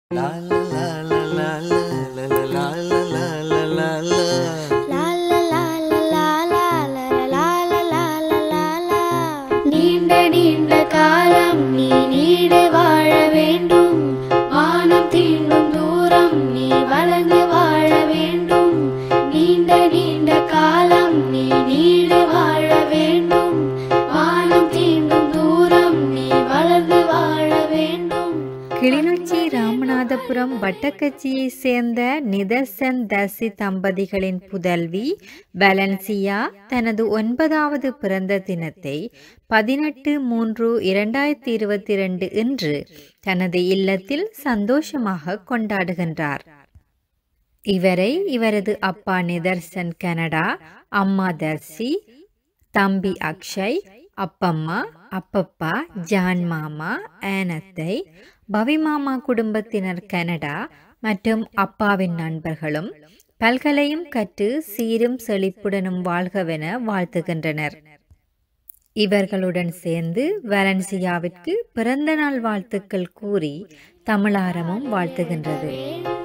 நீண்ட நீண்ட காலம் நீ நீடு வாழ வேண்டும் வானம் தீண்டும் தூரம் நீ வளர்ந்து வாழ வேண்டும் நீண்ட நீண்ட காலம் நீ நீடு வாழ வேண்டும் வானம் தீண்டும் தூரம் நீ வளர்ந்து வாழ வேண்டும் கிளிநொச்சி ராமநாதபுரம் வட்டக்கச்சியை சேர்ந்த நிதர்சன் தசி தம்பதிகளின் புதல்வி வலன்சியா தனது ஒன்பதாவது பிறந்த தினத்தை பதினெட்டு மூன்று இரண்டாயிரத்தி இருபத்தி இரண்டு இன்று தனது இல்லத்தில் சந்தோஷமாக கொண்டாடுகின்றார் இவரை இவரது அப்பா நிதர்சன் கனடா அம்மா தர்சி தம்பி அக்ஷய் அப்பம்மா அப்பப்பா ஜான் மாமா ஆனத்தை பவி மாமா குடும்பத்தினர் கனடா மற்றும் அப்பாவின் நண்பர்களும் பல்கலையும் கற்று சீரும் செழிப்புடனும் வாழ்கவென வாழ்த்துகின்றனர் இவர்களுடன் சேர்ந்து வலன்சியாவிற்கு பிறந்த நாள் வாழ்த்துக்கள் கூறி தமிழாரமும் வாழ்த்துகின்றது